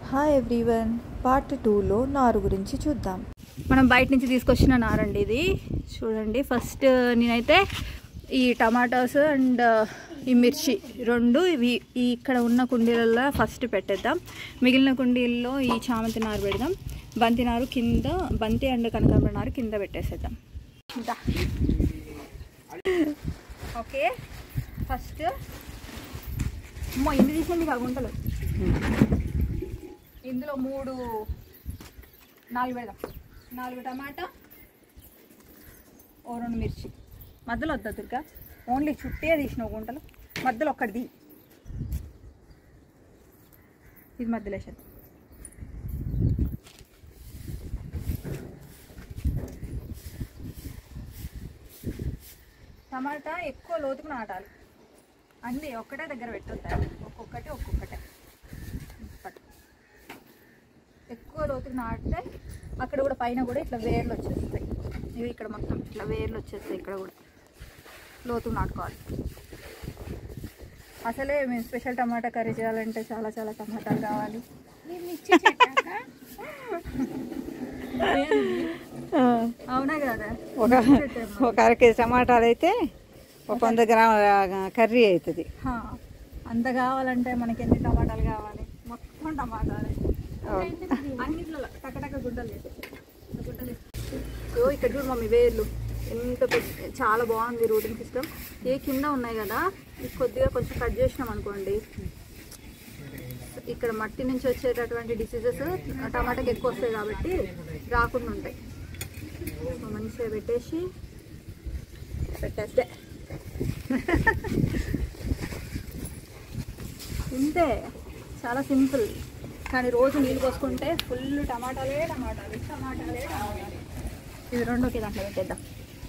Hi everyone part టూలో నారు గురించి చూద్దాం మనం బయట నుంచి తీసుకొచ్చిన నారండి ఇది చూడండి ఫస్ట్ నేనైతే ఈ టమాటాస్ అండ్ ఈ మిర్చి రెండు ఇవి ఈ ఇక్కడ ఉన్న కుండీలలో ఫస్ట్ పెట్టేద్దాం మిగిలిన కుండీల్లో ఈ చామంతి నారు పెడదాం బంతి నారు కింద బంతి అండ్ కనకాంబర నారు కింద పెట్టేసేద్దాం దా. ఓకే ఫస్ట్ అమ్మో ఎన్ని తీసింది కాగుంటలు ఇందులో మూడు నాలుగు పెడదాం నాలుగు టమాటా ఓ రెండు మిర్చి మధ్యలో వద్దా దుర్గా ఓన్లీ చుట్టే తీసిన గుంటలు మధ్యలో ఒక్కటి తీ ఇది మధ్యలో వేసేది టమాటా ఎక్కువ లోతుకు నాటాలి అన్నీ ఒక్కటే దగ్గర పెట్టొద్దాం ఒక్కొక్కటి ఒక్కొక్కటే పట్టు. ఎక్కువ లోతుకు నాటితే అక్కడ కూడా పైన కూడా ఇట్లా వేర్లు వచ్చేస్తాయి ఇవి ఇక్కడ మొత్తం ఇట్లా వేర్లు వచ్చేస్తాయి ఇక్కడ కూడా లోతుకు నాటుకోవాలి అసలే మేము స్పెషల్ టమాటా కర్రీ చేయాలంటే చాలా చాలా టమాటాలు కావాలి అవునా కదా ఒక ఒక అర కేజీ టమాటాలు అయితే ఒక వంద గ్రాముల కర్రీ అవుతుంది హా. అంత కావాలంటే మనకి ఎన్ని టమాటాలు కావాలి మొత్తం టమాటాలే అన్నిట్లో టకటక గుడ్డలు వేసేసి గుడ్డలు వేసేసి. ఓ ఇక్కడ చూడు మమ్మీ వేర్లు ఎంత పెద్ద చాలా బాగుంది రూటింగ్ సిస్టమ్ ఏ కింద ఉన్నాయి కదా ఇది కొద్దిగా కొంచెం కట్ చేసినాం అనుకోండి ఇక్కడ మట్టి నుంచి వచ్చేటటువంటి డిసీజెస్ టమాటాకి ఎక్కువ వస్తాయి కాబట్టి రాకుండా ఉంటాయి సో మంచిగా పెట్టేసి పెట్టేస్తే ఇంతే చాలా సింపుల్ కానీ రోజు నీళ్ళు పోసుకుంటే ఫుల్ టమాటాలే టమాటాలు టమాటాలే టమాటాలు ఇది రెండోకి దాంట్లో పెట్టేద్దాం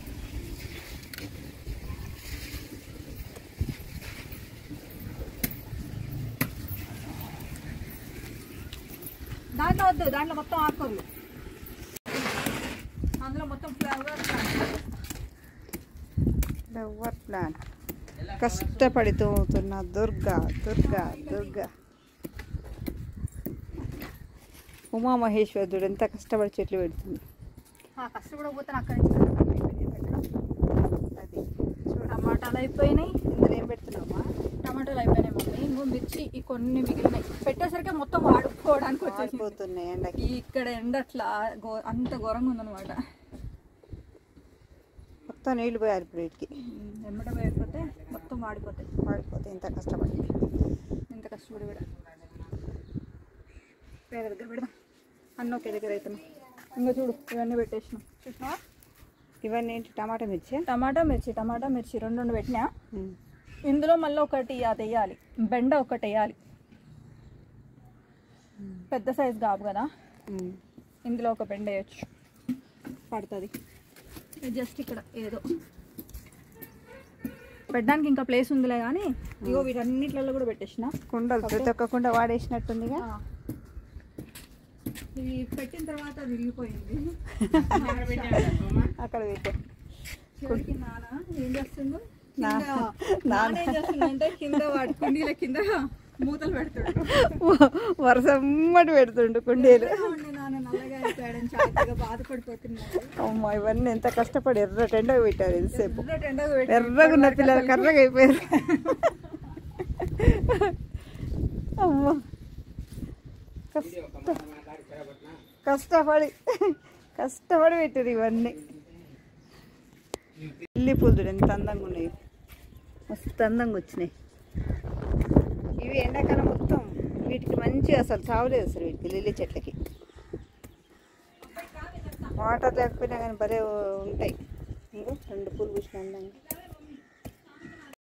దాంట్లో వద్దు దాంట్లో మొత్తం ఆకుకూరలు అందులో మొత్తం ఫ్లవర్ ఫ్లవర్ ప్లాంట్ కష్టపడి తోముతున్న దుర్గా దుర్గా దుర్గా ఉమామహేశ్వరుడు ఎంత కష్టపడి చెట్లు పెడుతుంది కష్టపడకపోతే అక్కడి నుంచి అది చూడు టమాటాలు అయిపోయినాయి ఇందులో ఏం పెడుతున్నావా టమాటాలు అయిపోయినాయి మమ్మీ ఇంకో మిర్చి ఈ కొన్ని మిగిలినాయి పెట్టేసరికి మొత్తం వాడుకోవడానికి వచ్చేసి పోతున్నాయి ఎండకి ఇక్కడ ఎండ అట్లా గో- అంత ఘోరంగా ఉందన్నమాట మొత్తం నీళ్లు పోయారు ఇప్పుడు వీటికి ఎమ్మట అయిపోతే మొత్తం వాడిపోతాయి వాడిపోతే ఇంత కష్టపడి ఇంత కష్టపడి కూడా వేరే దగ్గర పెడదాం అన్న ఒకే దగ్గర అవుతున్నాయి ఇంకా చూడు ఇవన్నీ పెట్టేసినాం చూసినావా ఇవన్నీ ఏంటి టమాటా మిర్చి టమాటా మిర్చి టమాటా మిర్చి రెండు రెండు పెట్టినా ఇందులో మళ్ళీ ఒకటి అది వేయాలి బెండ ఒకటి వేయాలి పెద్ద సైజ్ కాదు కదా ఇందులో ఒక బెండ వేయచ్చు పడుతుంది జస్ట్ ఇక్కడ ఏదో పెట్టడానికి ఇంకా ప్లేస్ ఉందిలే కానీ ఇగో వీటన్నిట్లలో కూడా పెట్టేసిన కుండలు ప్రతి ఒక్క కుండ వాడేసినట్టుందిగా ఆ. ఇది పెట్టిన తర్వాత అది విరిగిపోయింది అక్కడ పెట్టే చివరికి నాన్న ఏం చేస్తుండు నా- కింద- నాన్న ఏం చేస్తుండంటే కింద వాడి కుండీల కింద మూతలు పెడుతుండు వరుసమ్మటి పెడుతుండు కుండీలు ఉండి నాన్న నల్లగా అయిపోయాడని చాలా బాధపడిపోతున్నాడు అమ్మ ఇవన్నీ ఎంత కష్టపడి ఎర్ర టెండగా పెట్టారు ఎంతసేపు ఎర్ర టెండగా పెట్టి ఎర్రగా ఉన్న పిల్లలు కర్రగా అయిపోయారు అమ్మ కష్ట కష్టపడి కష్టపడి పెట్టారు ఇవన్నీ లిల్లీ పూలు చూడు ఎంత అందంగా ఉన్నాయి మస్తు అందంగా వచ్చినాయి ఇవి ఎండాకాలం మొత్తం వీటికి మంచిగా అసలు చావలేదు అసలు వీటికి లిల్లీ చెట్లకి వాటర్ లేకపోయినా కానీ భలే ఉంటాయి ఇంకో రెండు పూలు పూసిన అందంగా